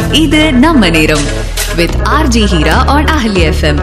இது நம்ம நேரம் with RJ Heera on Ahalya FM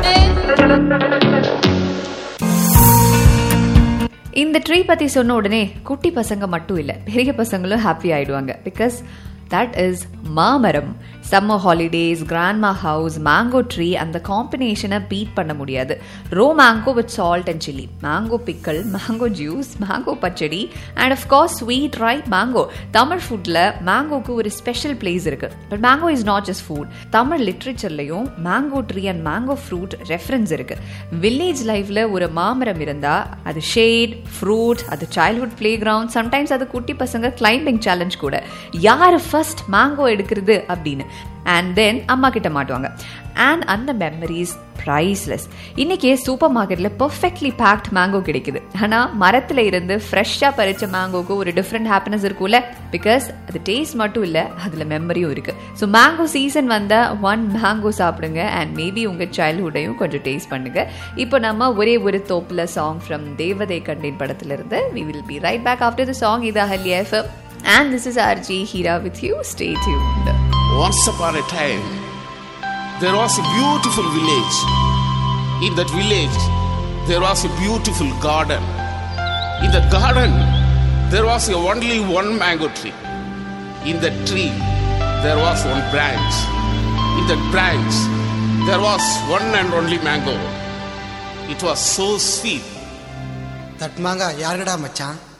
இந்த ட்ரீ பத்தி சொன்ன உடனே குட்டி பசங்க மட்டும் இல்ல பெரிய பசங்களும் ஹாப்பி ஆயிடுவாங்க பிகாஸ் தட் இஸ் மாமரம் summer holidays grandma house mango tree அந்த காம்பினேஷனை பீட் பண்ண முடியாது raw mango with salt and chilli mango pickle mango juice mango pachadi and of course sweet right mango Tamil ஃபுட்டில் மேங்கோக்கு ஒரு ஸ்பெஷல் பிளேஸ் இருக்கு but mango is not just food Tamil லிட்ரேச்சர்லையும் mango tree and mango fruit reference இருக்கு village லைஃப்ல ஒரு மாமரம் இருந்தா அது ஷேட் ஃப்ரூட் அது சைல்ட்ஹுட் பிளே கிரவுண்ட் சம்டைம்ஸ் அது குட்டி பசங்க கிளைம்பிங் சேலஞ்ச் கூட யார் ஃபர்ஸ்ட் மேங்கோ எடுக்கிறது அப்படின்னு அண்ட் தென் அம்மா கிட்ட மாட்டுவாங்க அண்ட் அந்த மெமரிஸ் ப்ரைஸ்லெஸ் இன்னைக்கு சூப்பர் மார்க்கெட்ல பர்ஃபெக்ட்லி பேக்ட் மேங்கோ கிடைக்குது ஆனா மரத்துல இருந்து ஃப்ரெஷ்ஷா பறிச்ச மேங்கோக்கு ஒரு டிஃப்ரெண்ட் ஹாப்பினஸ் இருக்கும்ல பிகாஸ் அது டேஸ்ட் மட்டும் இல்ல அதுல மெமரியும் இருக்கு ஸோ மேங்கோ சீசன் வந்தா ஒன் மேங்கோ சாப்பிடுங்க அண்ட் மேபி உங்க சைல்ட்ஹுட்டையும் கொஞ்சம் டேஸ்ட் பண்ணுங்க இப்போ நம்ம ஒரே ஒரு தோப்புல சாங் ஃப்ரம் தேவதை கண்டேன் படத்துல இருந்து we will be right back after the song இது Ahalya FM and this is RJ Heera with you stay tuned Once upon a time, there was a beautiful village. In that village, there was a beautiful garden. In that garden, there was a only one mango tree. In that tree, there was one branch. In that branch, there was one and only mango. It was so sweet. That மாங்கா யாருடா மச்சான்